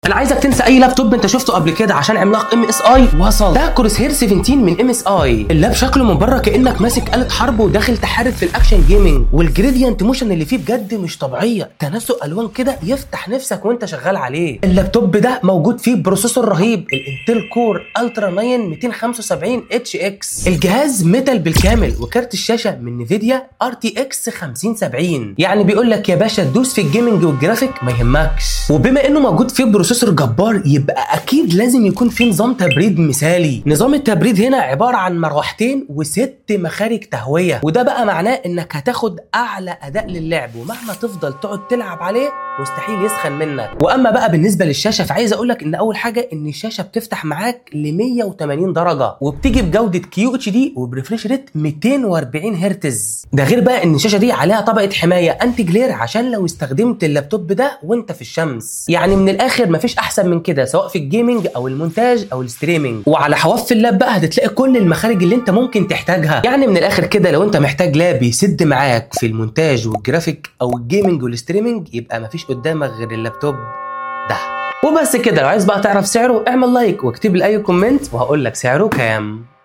انا عايزك تنسى اي لابتوب انت شفته قبل كده عشان عملاق ام اس اي وصل ده كروسهير 17 من ام اس اي اللاب شكله من بره كانك ماسك آلة حرب وداخل تحارب في الاكشن جيمنج والجريديانت موشن اللي فيه بجد مش طبيعيه تناسق الوان كده يفتح نفسك وانت شغال عليه اللابتوب ده موجود فيه بروسيسور رهيب الانتل كور الترا 9 275 اتش اكس الجهاز ميتال بالكامل وكارت الشاشه من نيفيديا ار تي اكس 5070 يعني بيقول لك يا باشا تدوس في الجيمنج والجرافيك ما يهمكش وبما انه موجود فيه بروسيسور جبار يبقى اكيد لازم يكون فيه نظام تبريد مثالي نظام التبريد هنا عباره عن مروحتين وست مخارج تهويه وده بقى معناه انك هتاخد اعلى اداء للعب ومهما تفضل تقعد تلعب عليه مستحيل يسخن منك واما بقى بالنسبه للشاشه فعايز اقول لك ان اول حاجه ان الشاشه بتفتح معاك ل 180 درجه وبتيجي بجوده كيو اتش دي وبريفريش ريت 240 هرتز ده غير بقى ان الشاشه دي عليها طبقه حمايه انتي جلير عشان لو استخدمت اللابتوب ده وانت في الشمس يعني من الاخر مفيش احسن من كده سواء في الجيمنج او المونتاج او الستريمنج وعلى حواف اللاب بقى هتلاقي كل المخارج اللي انت ممكن تحتاجها يعني من الاخر كده لو انت محتاج لاب يسد معاك في المونتاج والجرافيك او الجيمنج والستريمنج يبقى مفيش قدامك غير اللابتوب ده وبس كده لو عايز بقى تعرف سعره اعمل لايك واكتب لي اي كومنت وهقول لك سعره كام